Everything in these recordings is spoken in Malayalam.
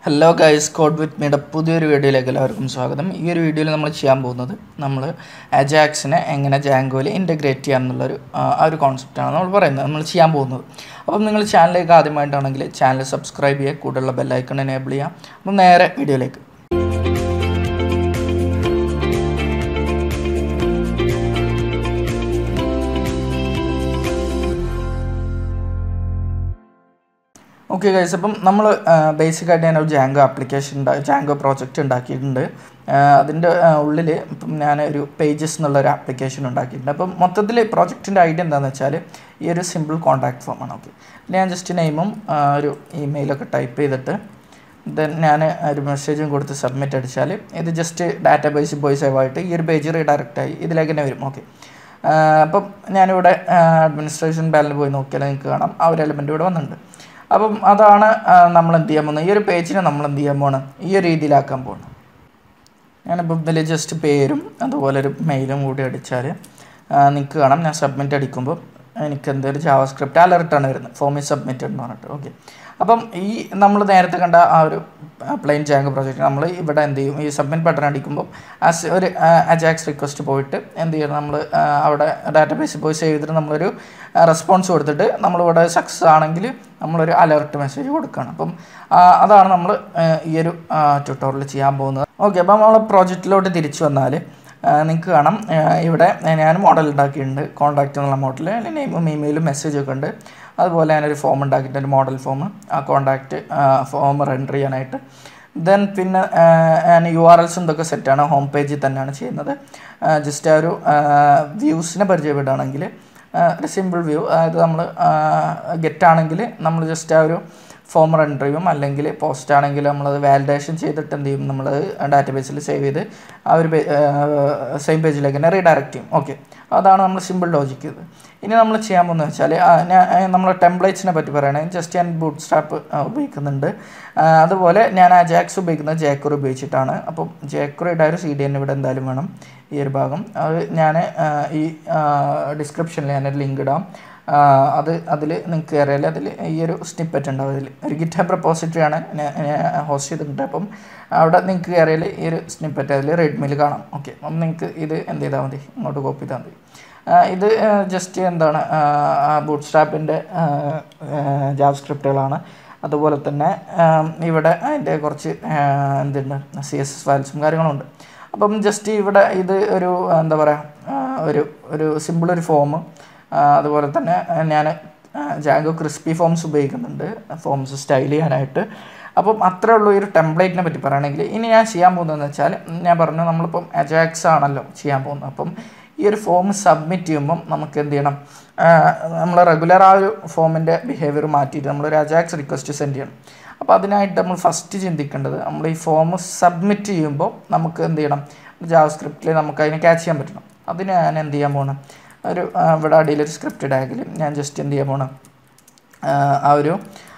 ഹലോ ഗൈസ് കോഡ് വിത്ത് മീയുടെ പുതിയൊരു വീഡിയോയിലേക്ക് എല്ലാവർക്കും സ്വാഗതം ഈ ഒരു വീഡിയോയിൽ നമ്മൾ ചെയ്യാൻ പോകുന്നത് നമ്മൾ അജാക്സിനെ എങ്ങനെ ജാങ്കോയിൽ ഇൻ്റഗ്രേറ്റ് ചെയ്യാം എന്നുള്ളൊരു ആ, ആ ഒരു കോൺസെപ്റ്റാണ് നമ്മൾ പറയുന്നത് നമ്മൾ ചെയ്യാൻ പോകുന്നത് അപ്പം നിങ്ങൾ ചാനലിലേക്ക് ആദ്യമായിട്ടാണെങ്കിൽ ചാനൽ സബ്സ്ക്രൈബ് ചെയ്യുക കൂടെയുള്ള ബെല്ലൈക്കൺ എനേബിൾ ചെയ്യുക അപ്പം നേരെ വീഡിയോയിലേക്ക് ഓക്കെ ഗൈസ് അപ്പം നമ്മൾ ബേസിക് ആയിട്ട് ഞാൻ ഒരു ജാങ്കോ ആപ്ലിക്കേഷൻ ഉണ്ടാ ജാങ്കോ പ്രോജക്റ്റ് ഉണ്ടാക്കിയിട്ടുണ്ട് അതിൻ്റെ ഉള്ളിൽ ഇപ്പം ഞാൻ ഒരു പേജസ് എന്നുള്ള ഒരു ആപ്ലിക്കേഷൻ ഉണ്ടാക്കിയിട്ടുണ്ട് അപ്പം മൊത്തത്തിൽ പ്രോജക്റ്റിൻ്റെ ഐഡിയ എന്താണെന്ന് വെച്ചാൽ ഈ ഒരു സിമ്പിൾ കോൺടാക്ട് ഫോമാണ് ഓക്കെ ഞാൻ ജസ്റ്റ് നെയിമും ഒരു ഇമെയിലൊക്കെ ടൈപ്പ് ചെയ്തിട്ട് ദെൻ ഞാൻ ഒരു മെസ്സേജും കൊടുത്ത് സബ്മിറ്റ് അടിച്ചാൽ ഇത് ജസ്റ്റ് ഡാറ്റാ ബേസ് പോയി സേവ് ആയിട്ട് ഈ ഒരു പേജ് റീഡയറക്റ്റ് ആയി ഇതിലേക്ക് തന്നെ വരും ഓക്കെ അപ്പം ഞാനിവിടെ അഡ്മിനിസ്ട്രേഷൻ പാനലിൽ പോയി നോക്കിയാൽ നിങ്ങൾക്ക് കാണാം ആ ഒരു എലമെൻ്റ് ഇവിടെ വന്നിട്ടുണ്ട് അപ്പം അതാണ് നമ്മൾ എന്ത് ചെയ്യാൻ പോകുന്നത് ഈ ഒരു പേജിനെ നമ്മൾ എന്ത് ചെയ്യാൻ പോകണം ഈ ഒരു രീതിയിലാക്കാൻ പോകണം ഞാനിപ്പോൾ ഇതിൽ ജസ്റ്റ് പേരും അതുപോലെ ഒരു മെയിലും കൂടി അടിച്ചാൽ നിങ്ങൾക്ക് കാണാം ഞാൻ സബ്മിറ്റ് അടിക്കുമ്പോൾ എനിക്ക് എന്തൊരു ജാവാസ്ക്രിപ്റ്റ് അലർട്ടാണ് വരുന്നത് ഫോമിൽ സബ്മിറ്റഡ് എന്ന് പറഞ്ഞിട്ട് ഓക്കെ അപ്പം ഈ നമ്മൾ നേരത്തെ കണ്ട ആ ഒരു പ്ലെയിൻ ജാങ്ക് പ്രോജക്റ്റ് നമ്മൾ ഇവിടെ എന്ത് ചെയ്യും ഈ സബ്മിറ്റ് ബട്ടൺ അടിക്കുമ്പോൾ ആസ് ഒരു അജാക്സ് റിക്വസ്റ്റ് പോയിട്ട് എന്ത് ചെയ്യണം നമ്മൾ അവിടെ ഡാറ്റാബേസിൽ പോയി സേവ് ചെയ്തിട്ട് നമ്മളൊരു റെസ്പോൺസ് കൊടുത്തിട്ട് നമ്മളിവിടെ സക്സസ് ആണെങ്കിൽ നമ്മളൊരു അലർട്ട് മെസ്സേജ് കൊടുക്കുകയാണ് അപ്പം ആ, അതാണ് നമ്മൾ ഈ ഒരു ട്യൂട്ടോറിയൽ ചെയ്യാൻ പോകുന്നത് ഓക്കെ അപ്പം നമ്മൾ പ്രോജക്റ്റിലോട്ട് തിരിച്ചു വന്നാൽ നിങ്ങൾക്ക് കാണാം ആ, ഇവിടെ ഞാൻ മോഡൽ ഉണ്ടാക്കിയിട്ടുണ്ട് കോൺടാക്റ്റ് എന്നുള്ള മോഡൽ നെയിമും ഇമെയിലും മെസ്സേജൊക്കെ ഉണ്ട് അതുപോലെ ഞാനൊരു ഫോം ഉണ്ടാക്കിയിട്ടുണ്ട് മോഡൽ ഫോം ആ കോൺടാക്റ്റ് ഫോം റെൻഡർ ചെയ്യാനായിട്ട് ദെൻ പിന്നെ ആ, ഞാൻ യു ആർ എൽസും ഇതൊക്കെ സെറ്റാണ് ഹോം പേജിൽ തന്നെയാണ് ചെയ്യുന്നത് ജസ്റ്റ് ആ ഒരു വ്യൂസിനെ പരിചയപ്പെടുകയാണെങ്കിൽ ഒരു സിമ്പിൾ വ്യൂ അതായത് നമ്മൾ ഗെറ്റ് ആണെങ്കിൽ നമ്മൾ ജസ്റ്റ് ആ ഒരു ഫോം റെൻഡർ ചെയ്യും അല്ലെങ്കിൽ പോസ്റ്റ് ആണെങ്കിൽ നമ്മളത് വാലിഡേഷൻ ചെയ്തിട്ട് എന്ത് ചെയ്യും നമ്മൾ ഡാറ്റാബേസിൽ സേവ് ചെയ്ത് ആ ഒരു സെയിം പേജിലേക്ക് തന്നെ റീഡയറക്റ്റ് ചെയ്യും ഓക്കെ അതാണ് നമ്മൾ സിമ്പിൾ ലോജിക്ക് ഇത് ഇനി നമ്മൾ ചെയ്യാൻ പോകുന്നത് വെച്ചാൽ ഞാൻ നമ്മൾ ടെംപ്ലേറ്റ്സിനെ പറ്റി പറയുകയാണെങ്കിൽ ജസ്റ്റ് ഞാൻ ബൂട്ട് സ്റ്റാപ്പ് ഉപയോഗിക്കുന്നുണ്ട് ആ, അതുപോലെ ഞാൻ ആ ജാക്സ് ഉപയോഗിക്കുന്നത് ജേക്കർ ഉപയോഗിച്ചിട്ടാണ് അപ്പം ജേക്കറുടെ ഒരു സി ഡി എൻ ഇവിടെ എന്തായാലും വേണം ഈ ഒരു ഭാഗം അത് ഞാൻ ഈ ഡിസ്ക്രിപ്ഷനിൽ ഞാനൊരു ലിങ്ക് ഇടാം ആ, അത് അതിൽ നിങ്ങൾക്ക് കയറിയാൽ അതിൽ ഈ ഒരു സ്നിപ്പറ്റ് ഉണ്ടാവും അതിൽ ഒരു ഗിറ്റാബ് റെപ്പോസിറ്ററി ആണ് ഹോസ്റ്റ് ചെയ്തിട്ടുണ്ട് അപ്പം അവിടെ നിങ്ങൾക്ക് കയറിയാൽ ഈ ഒരു സ്നിപ്പറ്റ് അതിൽ റെഡ്മിയിൽ കാണാം ഓക്കെ അപ്പം നിങ്ങൾക്ക് ഇത് എന്ത് ചെയ്താൽ മതി ഇങ്ങോട്ട് കോപ്പി ചെയ്താൽ മതി ആ, ഇത് ജസ്റ്റ് എന്താണ് ബൂട്ട് സ്ട്രാപ്പിൻ്റെ ജാവ് സ്ക്രിപ്റ്റുകളാണ് അതുപോലെ തന്നെ ആ, ഇവിടെ അതിൻ്റെ കുറച്ച് ആ, എന്തുണ്ട് സി എസ് എസ് ഫയൽസും കാര്യങ്ങളുണ്ട് അപ്പം ജസ്റ്റ് ഇവിടെ ഇത് ഒരു എന്താ പറയുക ഒരു ഒരു സിമ്പിൾ ഒരു ഫോം അതുപോലെ തന്നെ ഞാൻ ജാങ്കോ ക്രിസ്പി ഫോംസ് ഉപയോഗിക്കുന്നുണ്ട് ഫോംസ് സ്റ്റൈൽ ചെയ്യാനായിട്ട് അപ്പം അത്രേ ഉള്ളൂ ഈ ഒരു ടെംപ്ലേറ്റിനെ പറ്റി പറയുകയാണെങ്കിൽ ഇനി ഞാൻ ചെയ്യാൻ പോകുന്നതെന്ന് വെച്ചാൽ ഞാൻ പറഞ്ഞു നമ്മളിപ്പം അജാക്സ് ആണല്ലോ ചെയ്യാൻ പോകുന്നത് അപ്പം ഈ ഒരു ഫോം സബ്മിറ്റ് ചെയ്യുമ്പം നമുക്ക് എന്ത് ചെയ്യണം നമ്മൾ റെഗുലർ ആ ഒരു ഫോമിൻ്റെ ബിഹേവിയർ മാറ്റിയിട്ട് നമ്മളൊരു അജാക്സ് റിക്വസ്റ്റ് സെൻഡ് ചെയ്യണം അപ്പോൾ അതിനായിട്ട് നമ്മൾ ഫസ്റ്റ് ചിന്തിക്കേണ്ടത് നമ്മൾ ഈ ഫോം സബ്മിറ്റ് ചെയ്യുമ്പോൾ നമുക്ക് എന്ത് ചെയ്യണം ജാവ സ്ക്രിപ്റ്റിൽ നമുക്ക് അതിനെ ക്യാച്ച് ചെയ്യാൻ പറ്റണം അതിന് ഞാൻ എന്ത് ചെയ്യാൻ പോകണം ഒരു ആ, ഇവിടെ അടിയിലൊരു സ്ക്രിപ്റ്റ് ടാഗിൽ ഞാൻ ജസ്റ്റ് എന്ത് ചെയ്യാൻ പോകണം ആ ഒരു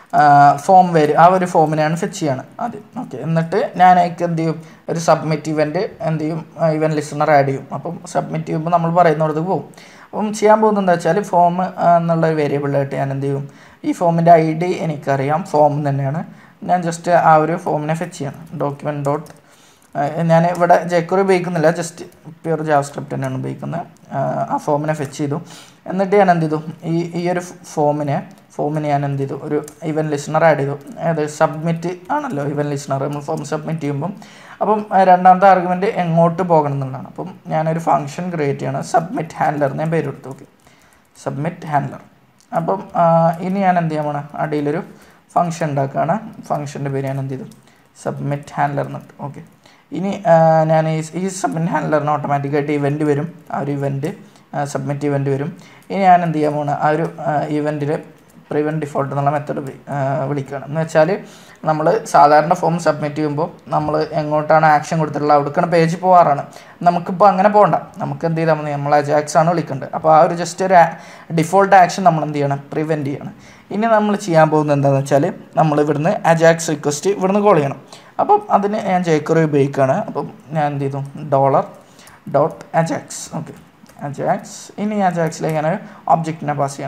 ഫോം വരും ആ ഒരു ഫോമിനെയാണ് ഫെച്ച് ചെയ്യാണ് ആദ്യം ഓക്കെ എന്നിട്ട് ഞാൻ അതിലേക്ക് എന്ത് ചെയ്യും ഒരു സബ്മിറ്റ് ഇവൻ്റ് എന്ത് ചെയ്യും ഇവൻ ലിസണർ ആഡ് ചെയ്യും അപ്പം സബ്മിറ്റ് ചെയ്യുമ്പോൾ നമ്മൾ പറയുന്നിടത്ത് പോകും അപ്പം ചെയ്യാൻ പോകുന്നത് എന്താ വെച്ചാൽ ഫോം എന്നുള്ള ഒരു വേരിയബിളായിട്ട് ഞാൻ എന്ത് ചെയ്യും ഈ ഫോമിൻ്റെ ഐ ഡി എനിക്കറിയാം ഫോം തന്നെയാണ് ഞാൻ ജസ്റ്റ് ആ ഒരു ഫോമിനെ ഫെച്ച് ചെയ്യണം ഡോക്യുമെൻറ്റ് ഡോട്ട് ഞാൻ ഇവിടെ ജേക്കുറി ഉപയോഗിക്കുന്നില്ല ജസ്റ്റ് പ്യൂർ ജാവ് സ്ക്രിപ്റ്റ് തന്നെയാണ് ഉപയോഗിക്കുന്നത് ആ ഫോമിനെ ഫെച്ച് ചെയ്തു എന്നിട്ട് ഞാൻ എന്ത് ചെയ്തു ഈ ഈ ഒരു ഫോമിനെ ഫോമിന് ഞാൻ എന്ത് ചെയ്തു ഒരു ഇവൻ ലിസണർ ആഡ് ചെയ്തു അതായത് സബ്മിറ്റ് ആണല്ലോ ഇവൻ ലിസണർ നമ്മൾ ഫോം സബ്മിറ്റ് ചെയ്യുമ്പം അപ്പം ആ, രണ്ടാമത്തെ ആർഗ്യുമെൻറ്റ് എങ്ങോട്ട് പോകണം എന്നുള്ളതാണ് അപ്പം ഞാനൊരു ഫംഗ്ഷൻ ക്രിയേറ്റ് ചെയ്യണം സബ്മിറ്റ് ഹാൻഡ്ലർ ഞാൻ പേര് കൊടുത്തു ഓക്കെ സബ്മിറ്റ് ഹാൻഡ്ലർ അപ്പം ആ, ഇനി ഞാൻ എന്ത് ചെയ്യാൻ പോണേ അടിയിലൊരു ഫംഗ്ഷൻ ഉണ്ടാക്കുകയാണ് ഫംഗ്ഷൻ്റെ പേര് ഞാൻ എന്ത് ചെയ്തു സബ്മിറ്റ് ഹാൻഡ്ലർ എന്നിട്ട് ഓക്കെ ഇനി ആ, ഞാൻ ഈ ഈ സബ്മിറ്റ് ഹാൻഡ്ലറിന് ഓട്ടോമാറ്റിക്കായിട്ട് ഇവൻറ്റ് വരും ആ ഒരു ഇവൻറ്റ് സബ്മിറ്റ് ഇവൻറ്റ് വരും ഇനി ഞാൻ എന്ത് ചെയ്യാൻ പോകണം ആ ഒരു ഇവൻറ്റിൽ പ്രിവെൻറ്റ് ഡിഫോൾട്ട് എന്നുള്ള മെത്തേഡ് വിളിക്കുകയാണ് എന്ന് വെച്ചാൽ നമ്മൾ സാധാരണ ഫോം സബ്മിറ്റ് ചെയ്യുമ്പോൾ നമ്മൾ എങ്ങോട്ടാണ് ആക്ഷൻ കൊടുത്തിട്ടുള്ളത് അവിടേക്കാണ് പേജ് പോകാറാണ് നമുക്കിപ്പോൾ അങ്ങനെ പോകണ്ട നമുക്ക് എന്ത് ചെയ്താൽ മതി നമ്മൾ അജാക്സ് ആണ് വിളിക്കേണ്ടത് അപ്പോൾ ആ ഒരു ജസ്റ്റ് ഒരു ഡിഫോൾട്ട് ആക്ഷൻ നമ്മൾ എന്ത് ചെയ്യണം പ്രിവെൻറ്റ് ചെയ്യണം ഇനി നമ്മൾ ചെയ്യാൻ പോകുന്നത് എന്താണെന്ന് വെച്ചാൽ നമ്മൾ ഇവിടുന്ന് അജാക്സ് റിക്വസ്റ്റ് ഇവിടുന്ന് കോൾ ചെയ്യണം അപ്പം അതിന് ഞാൻ ജേക്കറി ഉപയോഗിക്കുകയാണ് അപ്പം ഞാൻ എന്ത് ചെയ്തു dollar dot Ajax okay Ajax ഇനി അജാക്സിലേക്ക് ഞാൻ ഒബ്ജക്റ്റിനെ പാസ് ചെയ്യണം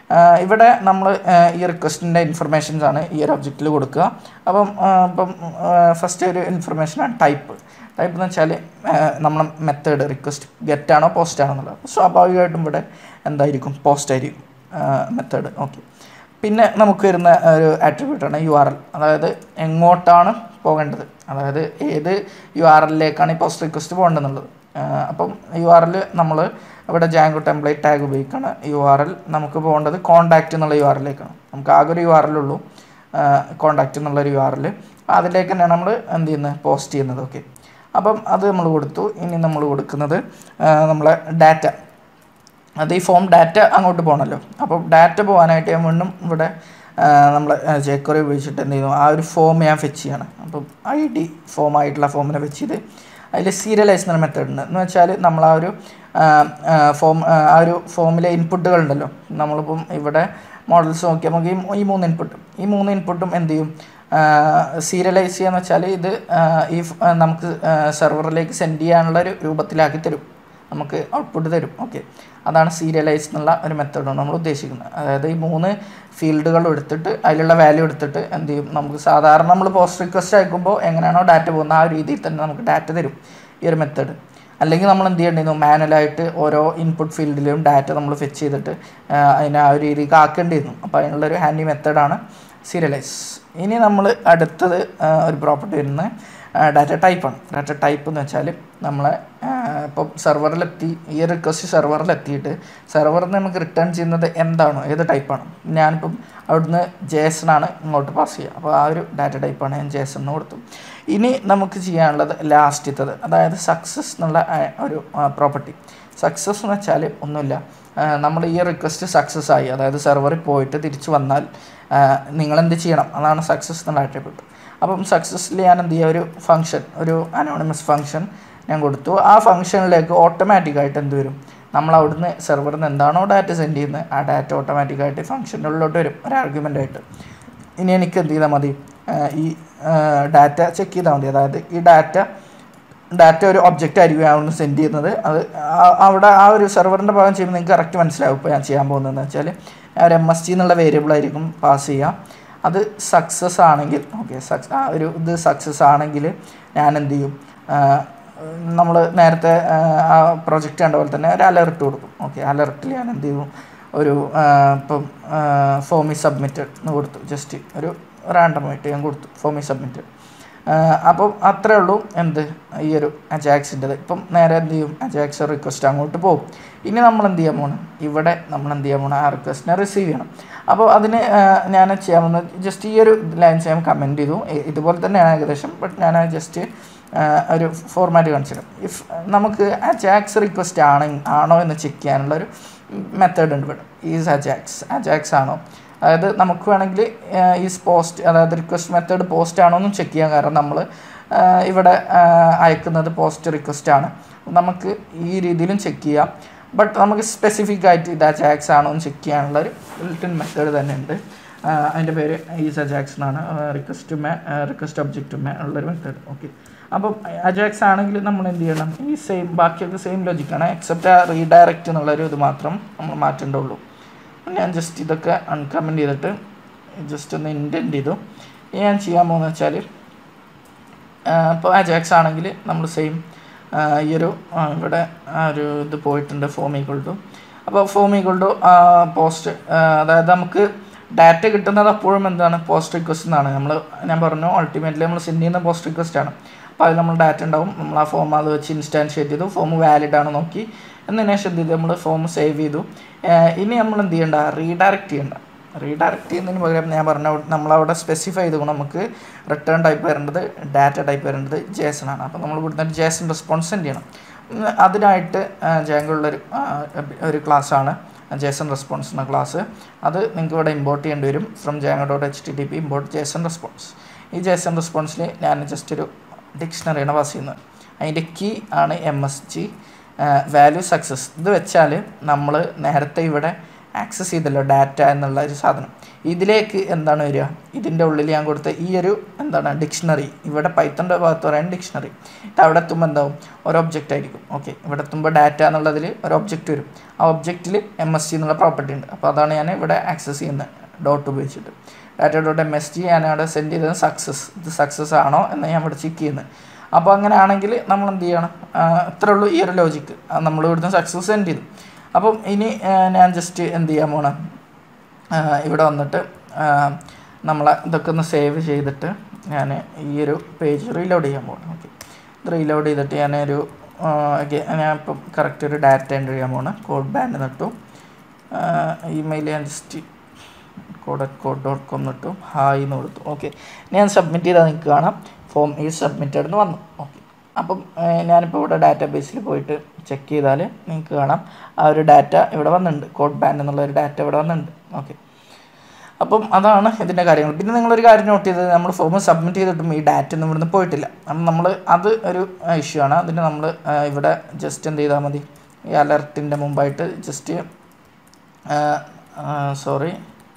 ഇവിടെ നമ്മൾ ഈ റിക്വസ്റ്റിൻ്റെ ഇൻഫർമേഷൻസ് ആണ് ഈ ഒരു ഒബ്ജക്റ്റിൽ കൊടുക്കുക അപ്പം ആ, ഇപ്പം ഫസ്റ്റ് ഒരു ഇൻഫർമേഷനാണ് ടൈപ്പ് ടൈപ്പ് എന്ന് വെച്ചാൽ നമ്മളെ മെത്തേഡ് റിക്വസ്റ്റ് ഗെറ്റ് ആണോ പോസ്റ്റ് ആണോ എന്നുള്ളത് അപ്പോൾ സ്വാഭാവികമായിട്ടും ഇവിടെ എന്തായിരിക്കും പോസ്റ്റ് ആയിരിക്കും മെത്തേഡ് ഓക്കെ പിന്നെ നമുക്ക് വരുന്ന ഒരു ആട്രിബ്യൂട്ടാണ് യു ആർ എൽ അതായത് എങ്ങോട്ടാണ് പോകേണ്ടത് അതായത് ഏത് യു ആർ എല്ലിലേക്കാണ് ഈ പോസ്റ്റ് റിക്വസ്റ്റ് പോകേണ്ടതെന്നുള്ളത് ആഹ് അപ്പം യു ആർ എൽ നമ്മൾ ഇവിടെ ജാങ്കോ ടെംപ്ലേറ്റ് ടാഗ് ഉപയോഗിക്കുകയാണ് യു ആർ എൽ നമുക്ക് പോകേണ്ടത് കോൺടാക്റ്റ് എന്നുള്ള യു ആർ എല്ലിലേക്കാണ് നമുക്ക് ആകെ ഒരു യു ആർ എൽ ഉള്ളൂ കോൺടാക്റ്റ് എന്നുള്ളൊരു യു ആർ എൽ അതിലേക്ക് തന്നെയാണ് നമ്മൾ എന്ത് ചെയ്യുന്നത് പോസ്റ്റ് ചെയ്യുന്നത് ഓക്കെ അപ്പം അത് നമ്മൾ കൊടുത്തു ഇനി നമ്മൾ കൊടുക്കുന്നത് ആഹ് നമ്മളെ ഡാറ്റ അത് ഈ ഫോം ഡാറ്റ അങ്ങോട്ട് പോകണമല്ലോ അപ്പോൾ ഡാറ്റ പോകാനായിട്ട് ഞാൻ വീണ്ടും ഇവിടെ നമ്മൾ ജേക്കറി ഉപയോഗിച്ചിട്ട് എന്ത് ചെയ്യുന്നു ആ ഒരു ഫോം ഞാൻ ഫെച്ച് ചെയ്യണം അപ്പം ഐ ഡി ഫോം ആയിട്ടുള്ള ഫോമിനെ വെച്ച് ചെയ്ത് അതിൽ സീരിയലൈസ് എന്ന മെത്തേഡ് ഉണ്ട് എന്ന് വെച്ചാൽ നമ്മൾ ആ ഒരു ഫോം ആ ഒരു ഫോമിലെ ഇൻപുട്ടുകൾ ഉണ്ടല്ലോ നമ്മളിപ്പം ഇവിടെ മോഡൽസ് നോക്കിയാൽ നമുക്ക് ഈ ഈ മൂന്ന് ഇൻപുട്ടും ഈ മൂന്ന് ഇൻപുട്ടും എന്ത് ചെയ്യും സീരിയലൈസ് ചെയ്യാന്ന് വെച്ചാൽ ഇത് ആ, ഈ ഫ്- ആ, നമുക്ക് സെർവറിലേക്ക് സെൻഡ് ചെയ്യാനുള്ള ഒരു രൂപത്തിലാക്കി തരും നമുക്ക് ഔട്ട്പുട്ട് തരും ഓക്കെ അതാണ് സീരിയലൈസ് എന്നുള്ള ഒരു മെത്തേഡാണ് നമ്മൾ ഉദ്ദേശിക്കുന്നത് അതായത് ഈ മൂന്ന് ഫീൽഡുകൾ എടുത്തിട്ട് അതിലുള്ള വാല്യൂ എടുത്തിട്ട് എന്ത് ചെയ്യും നമുക്ക് സാധാരണ നമ്മൾ പോസ്റ്റ് റിക്വസ്റ്റ് അയക്കുമ്പോൾ എങ്ങനെയാണോ ഡാറ്റ പോകുന്നത് ആ ഒരു രീതിയിൽ തന്നെ നമുക്ക് ഡാറ്റ തരും ഈ ഒരു മെത്തേഡ് അല്ലെങ്കിൽ നമ്മൾ എന്ത് ചെയ്യേണ്ടിയിരുന്നു മാനുവലായിട്ട് ഓരോ ഇൻപുട്ട് ഫീൽഡിലും ഡാറ്റ നമ്മൾ ഫെച്ച് ചെയ്തിട്ട് ആ, അതിനെ ആ ഒരു രീതിക്ക് ആക്കേണ്ടിയിരുന്നു അപ്പോൾ അതിനുള്ളൊരു ഹാൻഡി മെത്തേഡാണ് സീരിയലൈസ് ഇനി നമ്മൾ അടുത്തത് ആ, ഒരു പ്രോപ്പർട്ടി വരുന്നത് ഡാറ്റ ടൈപ്പാണ് ഡാറ്റ ടൈപ്പ് എന്ന് വെച്ചാൽ നമ്മളെ ഇപ്പം സെർവറിലെത്തി ഈ റിക്വസ്റ്റ് സെർവറിലെത്തിയിട്ട് സെർവറിൽ നിന്ന് നമുക്ക് റിട്ടേൺ ചെയ്യുന്നത് എന്താണോ ഏത് ടൈപ്പാണ് ഞാനിപ്പം അവിടുന്ന് ജേസൺ ആണ് ഇങ്ങോട്ട് പാസ് ചെയ്യുക അപ്പോൾ ആ ഒരു ഡാറ്റ ടൈപ്പാണ് ഞാൻ ജേസൺ എന്ന് കൊടുത്തു ഇനി നമുക്ക് ചെയ്യാനുള്ളത് ലാസ്റ്റത്തത് അതായത് സക്സസ് എന്നുള്ള ആ, ഒരു പ്രോപ്പർട്ടി സക്സസ് എന്ന് വെച്ചാൽ ഒന്നുമില്ല നമ്മൾ ഈ റിക്വസ്റ്റ് സക്സസ് ആയി അതായത് സെർവറിൽ പോയിട്ട് തിരിച്ചു വന്നാൽ നിങ്ങൾ എന്ത് ചെയ്യണം അതാണ് സക്സസ് എന്നുള്ള ആട്രിബ്യൂട്ട് അപ്പം സക്സസ്സിൽ ഞാൻ എന്ത് ചെയ്യുക ഒരു ഫംഗ്ഷൻ ഒരു അനോണിമസ് ഫംഗ്ഷൻ ഞാൻ കൊടുത്തു ആ ഫംഗ്ഷനിലേക്ക് ഓട്ടോമാറ്റിക്കായിട്ട് എന്ത് വരും നമ്മൾ അവിടുന്ന് സെർവറിൽ നിന്ന് എന്താണോ ഡാറ്റ സെൻഡ് ചെയ്യുന്നത് ആ ഡാറ്റ ഓട്ടോമാറ്റിക്കായിട്ട് ഫംഗ്ഷൻ്റെ ഉള്ളിലോട്ട് വരും ഒരു ആർഗ്യുമെൻ്റ് ആയിട്ട് ഇനി എനിക്ക് എന്ത് ചെയ്താൽ മതി ആ, ഈ ഡാറ്റ ചെക്ക് ചെയ്താൽ മതി അതായത് ഈ ഡാറ്റ ഡാറ്റ ഒരു ഒബ്ജക്റ്റ് ആയിരിക്കും അവിടുന്ന് സെൻഡ് ചെയ്യുന്നത് അത് ആ- അവിടെ ആ ഒരു സെർവറിൻ്റെ ഭാഗം ചെയ്യുമ്പോൾ നിങ്ങൾക്ക് കറക്റ്റ് മനസ്സിലാവും ഇപ്പോൾ ഞാൻ ചെയ്യാൻ പോകുന്നതെന്ന് വെച്ചാൽ ഞാൻ ഒരു എം എസ് ടി എന്നുള്ള വേരിയബിൾ ആയിരിക്കും പാസ് ചെയ്യുക അത് സക്സസ് ആണെങ്കിൽ ഓക്കെ സക്സ് ആ ഒരു ഇത് സക്സസ് ആണെങ്കിൽ ഞാൻ എന്ത് ചെയ്യും നമ്മൾ നേരത്തെ ആ, ആ പ്രൊജക്റ്റ് കണ്ട പോലെ തന്നെ ഒരു അലർട്ട് കൊടുക്കും ഓക്കെ അലർട്ടിൽ ഞാൻ എന്ത് ചെയ്യും ഒരു ആ, ഇപ്പം ഫോമി സബ്മിറ്റഡ് എന്ന് കൊടുത്തു ജസ്റ്റ് ഒരു റാൻഡമായിട്ട് ഞാൻ കൊടുത്തു ഫോമി സബ്മിറ്റഡ് അപ്പം അത്രേ ഉള്ളൂ എന്ത് ഈ ഒരു അജാക്സിൻ്റെത് ഇപ്പം നേരെ എന്ത് ചെയ്യും അജാക്സ് റിക്വസ്റ്റ് അങ്ങോട്ട് പോകും ഇനി നമ്മൾ എന്ത് ചെയ്യാൻ പോകണം ഇവിടെ നമ്മൾ എന്ത് ചെയ്യാൻ പോകണം ആ റിക്വസ്റ്റിനെ റിസീവ് ചെയ്യണം അപ്പോൾ അതിന് ആ, ഞാൻ ചെയ്യാൻ പോകുന്നത് ജസ്റ്റ് ഈ ഒരു ലൈൻസ് ഞാൻ കമൻറ്റ് ചെയ്തു ഇ- ഇതുപോലെ തന്നെയാണ് ഏകദേശം ബട്ട് ഞാൻ ജസ്റ്റ് ഒരു ഫോർമാറ്റ് കാണിച്ചിടും ഇഫ് നമുക്ക് അജാക്സ് റിക്വസ്റ്റ് ആണ് ആണോ എന്ന് ചെക്ക് ചെയ്യാനുള്ള ഒരു മെത്തേഡ് ഉണ്ട് ഇവിടെ ഈസ് അജാക്സ് അജാക്സ് ആണോ അതായത് നമുക്ക് വേണമെങ്കിൽ ഈസ് പോസ്റ്റ് അതായത് റിക്വസ്റ്റ് മെത്തേഡ് പോസ്റ്റ് ആണോ എന്നും ചെക്ക് ചെയ്യാൻ കാരണം നമ്മൾ ഇവിടെ ആ, അയക്കുന്നത് പോസ്റ്റ് റിക്വസ്റ്റ് ആണ് നമുക്ക് ഈ രീതിയിലും ചെക്ക് ചെയ്യാം ബട്ട് നമുക്ക് സ്പെസിഫിക് ആയിട്ട് ഇത് അജാക്സ് ആണോ എന്ന് ചെക്ക് ചെയ്യാനുള്ള ഒരു ബിൽട്ടിൻ മെത്തേഡ് തന്നെ ഉണ്ട് അതിൻ്റെ പേര് ഈസ് അജാക്സ് എന്നാണ് റിക്വസ്റ്റ് മേ റിക്വസ്റ്റ് ഒബ്ജക്റ്റ് മേ ഉള്ളൊരു മെത്തേഡ് ഓക്കെ അപ്പം അജാക്സ് ആണെങ്കിൽ നമ്മൾ എന്ത് ചെയ്യണം ഈ സെയിം ബാക്കിയൊക്കെ സെയിം ലോജിക്കാണ് എക്സെപ്റ്റ് ആ റീഡയറക്റ്റ് എന്നുള്ളൊരു ഇത് മാത്രം നമ്മൾ മാറ്റേണ്ടുള്ളൂ ഞാൻ ജസ്റ്റ് ഇതൊക്കെ അൺകമൻറ്റ് ചെയ്തിട്ട് ജസ്റ്റ് ഒന്ന് ഇൻറ്റൻറ്റ് ചെയ്തു ഇനി ഞാൻ ചെയ്യാൻ പോകുന്നത് വെച്ചാൽ ഇപ്പോൾ അജാക്സ് ആണെങ്കിൽ നമ്മൾ സെയിം ഈ ഒരു ആ, ഇവിടെ ആ ഒരു ഇത് പോയിട്ടുണ്ട് ഫോം ഈക്വൾ ടു അപ്പോൾ ഫോം ഈക്വൾ ടു പോസ്റ്റ് അതായത് നമുക്ക് ഡാറ്റ കിട്ടുന്നത് അപ്പോഴും എന്താണ് പോസ്റ്റ് റിക്വസ്റ്റ് എന്നാണ് നമ്മൾ ഞാൻ പറഞ്ഞു അൾട്ടിമേറ്റ്ലി നമ്മൾ സെൻഡ് ചെയ്യുന്ന പോസ്റ്റ് റിക്വസ്റ്റ് ആണ് അപ്പോൾ അതിൽ നമ്മൾ ഡാറ്റ ഉണ്ടാവും നമ്മൾ ആ ഫോം അത് വെച്ച് ഇൻസ്റ്റാൻഷിയേറ്റ് ചെയ്തു ഫോം വാലിഡ് ആണ് നോക്കി എന്നതിന് ശേഷം എന്ത് ചെയ്തു നമ്മൾ ഫോം സേവ് ചെയ്തു ഏഹ് ഇനി നമ്മൾ എന്ത് ചെയ്യണ്ട റീഡയറക്റ്റ് ചെയ്യണ്ട റീഡയറക്റ്റ് ചെയ്യുന്നതിന് പകരം ഞാൻ പറഞ്ഞ നമ്മളവിടെ സ്പെസിഫൈ ചെയ്തു നമുക്ക് റിട്ടേൺ ടൈപ്പ് വരേണ്ടത് ഡാറ്റ ടൈപ്പ് വരേണ്ടത് ജേസൺ ആണ് അപ്പോൾ നമ്മൾ ഇവിടുന്ന് ജേസൺ റെസ്പോൺസ് സെൻഡ് ചെയ്യണം ഉം, അതിനായിട്ട് ജാങ്കുള്ളൊരു ഒരു ക്ലാസ്സാണ് ജേസൺ റെസ്പോൺസ് എന്ന ക്ലാസ് അത് നിങ്ങൾക്ക് ഇവിടെ ഇമ്പോർട്ട് ചെയ്യേണ്ടി വരും from Django dot H T T P import JSON response ഈ ജേസൺ റെസ്പോൺസിൽ ഞാൻ ജസ്റ്റ് ഒരു ഡിക്ഷണറിയാണ് പാസ് ചെയ്യുന്നത് അതിൻ്റെ കീ ആണ് M S G value success ഇത് വെച്ചാൽ നമ്മൾ നേരത്തെ ഇവിടെ ആക്സസ് ചെയ്തല്ലോ ഡാറ്റ എന്നുള്ള ഒരു സാധനം ഇതിലേക്ക് എന്താണ് വരിക ഇതിൻ്റെ ഉള്ളിൽ ഞാൻ കൊടുത്ത ഈ ഒരു എന്താണ് ഡിക്ഷണറി ഇവിടെ പൈത്തൻ്റെ ഭാഗത്ത് പറയാൻ ഡിക്ഷണറി ഇത് അവിടെ എത്തുമ്പോൾ എന്താവും ഒരു ഒബ്ജക്റ്റ് ആയിരിക്കും ഓക്കെ ഇവിടെ എത്തുമ്പോൾ ഡാറ്റ എന്നുള്ളതിൽ ഒരു ഒബ്ജക്റ്റ് വരും ആ ഒബ്ജക്റ്റിൽ എം എസ് സി എന്നുള്ള പ്രോപ്പർട്ടി ഉണ്ട് അപ്പോൾ അതാണ് ഞാൻ ഇവിടെ ആക്സസ് ചെയ്യുന്നത് ഡോട്ട് ഉപയോഗിച്ചിട്ട് data dot M S T ഞാൻ അവിടെ സെൻഡ് ചെയ്തത് സക്സസ് ഇത് സക്സസ് ആണോ എന്ന് ഞാൻ ഇവിടെ ചെക്ക് ചെയ്യുന്നത് അപ്പോൾ അങ്ങനെ ആണെങ്കിൽ നമ്മൾ എന്ത് ചെയ്യണം ഇത്രേ ഉള്ളൂ ഈ ഒരു ലോജിക്ക് നമ്മൾ ഇവിടുന്ന് സക്സസ് സെൻഡ് ചെയ്തു അപ്പം ഇനി ഞാൻ ജസ്റ്റ് എന്ത് ചെയ്യാൻ പോണം ഇവിടെ വന്നിട്ട് നമ്മളെ ഇതൊക്കെ ഒന്ന് സേവ് ചെയ്തിട്ട് ഞാൻ ഈ ഒരു പേജ് റീലോഡ് ചെയ്യാൻ പോകണം ഓക്കെ ഇത് റീലോഡ് ചെയ്തിട്ട് ഞാനൊരു ഞാൻ ഇപ്പം കറക്റ്റ് ഒരു ഡാറ്റ എൻ്റർ ചെയ്യാൻ പോകണം കോഡ് ബാൻഡ് നട്ടു ഇമെയിൽ ഞാൻ just code at code dot com നിട്ടു ഹായ് എന്ന് കൊടുത്തു ഓക്കെ ഞാൻ സബ്മിറ്റ് ചെയ്താൽ നിങ്ങൾക്ക് കാണാം ഫോം ഈ സബ്മിറ്റഡ് എന്ന് വന്നു ഓക്കെ അപ്പം ഞാനിപ്പോൾ ഇവിടെ ഡാറ്റാ ബേസിൽ പോയിട്ട് ചെക്ക് ചെയ്താൽ നിങ്ങൾക്ക് കാണാം ആ ഒരു ഡാറ്റ ഇവിടെ വന്നിട്ടുണ്ട് കോഡ് ബാൻ എന്നുള്ള ഒരു ഡാറ്റ ഇവിടെ വന്നിട്ടുണ്ട് ഓക്കെ അപ്പം അതാണ് ഇതിൻ്റെ കാര്യങ്ങൾ പിന്നെ നിങ്ങളൊരു കാര്യം നോട്ട് ചെയ്തത് നമ്മൾ ഫോം സബ്മിറ്റ് ചെയ്തിട്ടും ഈ ഡാറ്റ ഒന്നും ഇവിടുന്ന് പോയിട്ടില്ല അപ്പം നമ്മൾ അത് ഒരു ഇഷ്യൂ ആണ് അതിന് നമ്മൾ ഇവിടെ ജസ്റ്റ് എന്ത് ചെയ്താൽ മതി ഈ അലർട്ടിൻ്റെ മുമ്പായിട്ട് ജസ്റ്റ് സോറി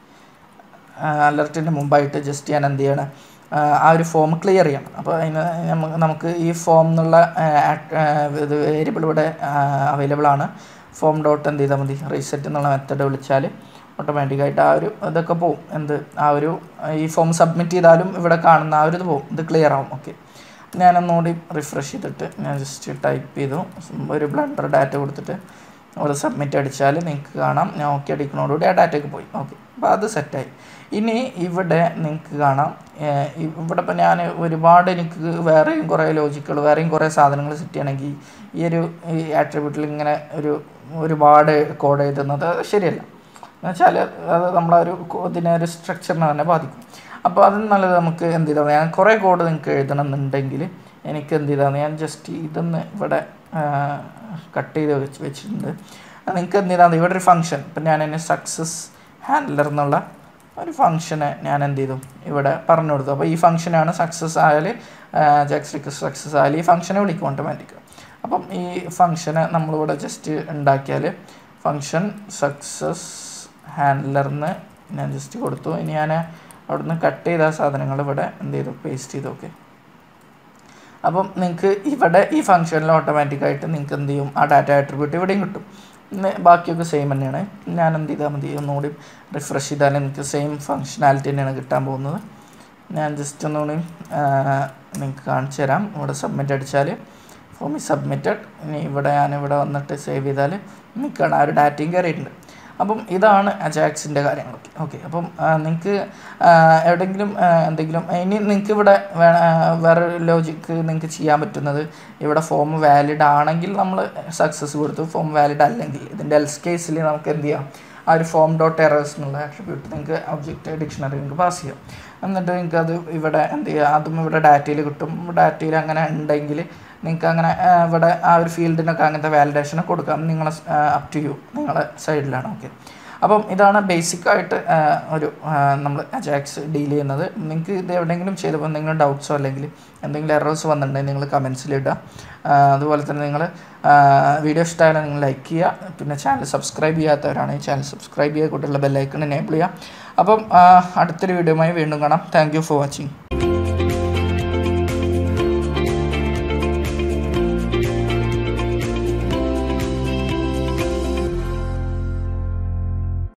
അലർട്ടിൻ്റെ മുമ്പായിട്ട് ജസ്റ്റ് ഞാൻ എന്ത് ചെയ്യണം ആ ഒരു ഫോം ക്ലിയർ ചെയ്യണം അപ്പോൾ അതിന് നമുക്ക് ഈ ഫോം എന്നുള്ള ഇത് വേരിയബിൾ ഇവിടെ അവൈലബിൾ ആണ് ഫോം ഡോട്ട് എന്ത് ചെയ്താൽ മതി റീസെറ്റ് എന്നുള്ള മെത്തഡ് വിളിച്ചാൽ ഓട്ടോമാറ്റിക്കായിട്ട് ആ ഒരു ഇതൊക്കെ പോവും എന്ത് ആ ഒരു ഈ ഫോം സബ്മിറ്റ് ചെയ്താലും ഇവിടെ കാണുന്ന ആ ഒരു ഇത് പോവും ഇത് ക്ലിയർ ആവും ഓക്കെ ഞാനൊന്നുകൂടി റിഫ്രഷ് ചെയ്തിട്ട് ഞാൻ ജസ്റ്റ് ടൈപ്പ് ചെയ്തു ഒരു ബ്ലണ്ടർ ഡാറ്റ കൊടുത്തിട്ട് അവിടെ സബ്മിറ്റ് അടിച്ചാൽ നിങ്ങൾക്ക് കാണാം ഞാൻ ഓക്കെ അടിക്കണോടുകൂടി ആ ഡാറ്റയ്ക്ക് പോയി ഓക്കെ അപ്പോൾ അത് സെറ്റായി ഇനി ഇവിടെ നിങ്ങൾക്ക് കാണാം ഇവിടെ ഇപ്പോൾ ഞാൻ ഒരുപാട് എനിക്ക് വേറെയും കുറേ ലോജിക്കുകൾ വേറെയും കുറേ സാധനങ്ങൾ സെറ്റ് ചെയ്യണമെങ്കിൽ ഈ ഒരു ഈ ആട്രിബ്യൂട്ടിൽ ഇങ്ങനെ ഒരു ഒരുപാട് കോഡ് എഴുതുന്നത് ശരിയല്ല എന്നുവെച്ചാൽ അത് നമ്മളൊരു ഇതിനെ ഒരു സ്ട്രക്ചറിനെ തന്നെ ബാധിക്കും അപ്പോൾ അതിന് നല്ലത് നമുക്ക് എന്ത് ചെയ്താൽ ഞാൻ കുറേ കോഡ് നിങ്ങൾക്ക് എഴുതണം എന്നുണ്ടെങ്കിൽ എനിക്ക് എന്ത് ചെയ്താൽ ഞാൻ ജസ്റ്റ് ഇതൊന്ന് ഇവിടെ കട്ട് ചെയ്ത് വെച്ച് വെച്ചിട്ടുണ്ട് നിങ്ങൾക്ക് എന്ത് ചെയ്താൽ ഇവിടെ ഒരു ഫംഗ്ഷൻ ഇപ്പം ഞാൻ എന്നെ സക്സസ് ഹാൻഡലർ എന്നുള്ള ഒരു ഫംഗ്ഷനെ ഞാൻ എന്ത് ചെയ്തു ഇവിടെ പറഞ്ഞു കൊടുത്തു അപ്പോൾ ഈ ഫംഗ്ഷനാണ് സക്സസ് ആയാൽ ജാക്സ് റിക്വസ്റ്റ് സക്സസ് ആയാൽ ഈ ഫംഗ്ഷനെ വിളിക്കും ഓട്ടോമാറ്റിക് അപ്പം ഈ ഫംഗ്ഷനെ നമ്മളിവിടെ ജസ്റ്റ് ഉണ്ടാക്കിയാൽ ഫംഗ്ഷൻ സക്സസ് ഹാൻഡലറിന് ഞാൻ ജസ്റ്റ് കൊടുത്തു ഇനി ഞാൻ അവിടുന്ന് കട്ട് ചെയ്ത സാധനങ്ങൾ ഇവിടെ എന്ത് ചെയ്തു പേസ്റ്റ് ചെയ്തു ഓക്കെ അപ്പം നിങ്ങൾക്ക് ഇവിടെ ഈ ഫംഗ്ഷനിൽ ഓട്ടോമാറ്റിക്കായിട്ട് നിങ്ങൾക്ക് എന്ത് ചെയ്യും ആ ഡാറ്റ ആട്രിബ്യൂട്ട് ഇവിടെയും കിട്ടും ബാക്കിയൊക്കെ സെയിം തന്നെയാണ് ഞാൻ എന്ത് ചെയ്താൽ മതി ഒന്നുകൂടി റിഫ്രഷ് ചെയ്താൽ എനിക്ക് സെയിം ഫങ്ഷനാലിറ്റി തന്നെയാണ് കിട്ടാൻ പോകുന്നത് ഞാൻ ജസ്റ്റ് ഒന്നുകൂടി നിങ്ങൾക്ക് കാണിച്ചു തരാം ഇവിടെ സബ്മിറ്റ് അടിച്ചാൽ ഫോം ഈ സബ്മിറ്റഡ് ഇനി ഇവിടെ ഞാൻ ഇവിടെ വന്നിട്ട് സേവ് ചെയ്താൽ നിൽക്കുകയാണ് ആ ഒരു ഡാറ്റയും കയറിയിട്ടുണ്ട് അപ്പം ഇതാണ് അജാക്സിൻ്റെ കാര്യങ്ങളൊക്കെ ഓക്കെ അപ്പം നിങ്ങൾക്ക് എവിടെയെങ്കിലും എന്തെങ്കിലും ഇനി നിങ്ങൾക്ക് ഇവിടെ വേറെ ലോജിക്ക് നിങ്ങൾക്ക് ചെയ്യാൻ പറ്റുന്നത് ഇവിടെ ഫോം വാലിഡ് ആണെങ്കിൽ നമ്മൾ സക്സസ് കൊടുത്തു ഫോം വാലിഡ് അല്ലെങ്കിൽ ഇതിൻ്റെ എൽസ് കേസിൽ നമുക്ക് എന്ത് ചെയ്യാം ആ ഒരു ഫോം ഡോട്ട് എറേഴ്സ് എന്നുള്ള ആട്രിബ്യൂട്ട് നിങ്ങൾക്ക് ഒബ്ജക്റ്റ് ഡിക്ഷണറി നിങ്ങൾക്ക് പാസ് ചെയ്യാം എന്നിട്ട് നിങ്ങൾക്ക് അത് ഇവിടെ എന്ത് ചെയ്യുക അതും ഇവിടെ ഡാറ്റയിൽ കിട്ടും ഡാറ്റയിൽ അങ്ങനെ ഉണ്ടെങ്കിൽ നിങ്ങൾക്ക് അങ്ങനെ ഇവിടെ ആ ഒരു ഫീൽഡിനൊക്കെ അങ്ങനത്തെ വാലിഡേഷനൊക്കെ കൊടുക്കാം നിങ്ങളെ അപ് ടു യു നിങ്ങളെ സൈഡിലാണ് ഓക്കെ അപ്പം ഇതാണ് ബേസിക്കായിട്ട് ഒരു നമ്മൾ അജാക്സ് ഡീൽ ചെയ്യുന്നത് നിങ്ങൾക്ക് ഇത് എവിടെയെങ്കിലും ചെയ്തപ്പോൾ എന്തെങ്കിലും ഡൗട്ട്സോ അല്ലെങ്കിൽ എന്തെങ്കിലും എറേഴ്സ് വന്നിട്ടുണ്ടെങ്കിൽ നിങ്ങൾ കമൻസിൽ ഇടുക അതുപോലെ തന്നെ നിങ്ങൾ വീഡിയോ ഇഷ്ടമായാലും നിങ്ങൾ ലൈക്ക് ചെയ്യുക പിന്നെ ചാനൽ സബ്സ്ക്രൈബ് ചെയ്യാത്തവരാണ് ഈ ചാനൽ സബ്സ്ക്രൈബ് ചെയ്യുക കൂട്ടുള്ള ബെല്ലൈക്കൺ എനേബിൾ ചെയ്യുക അപ്പം അടുത്തൊരു വീഡിയോയുമായി വീണ്ടും കാണാം താങ്ക് ഫോർ വാച്ചിങ്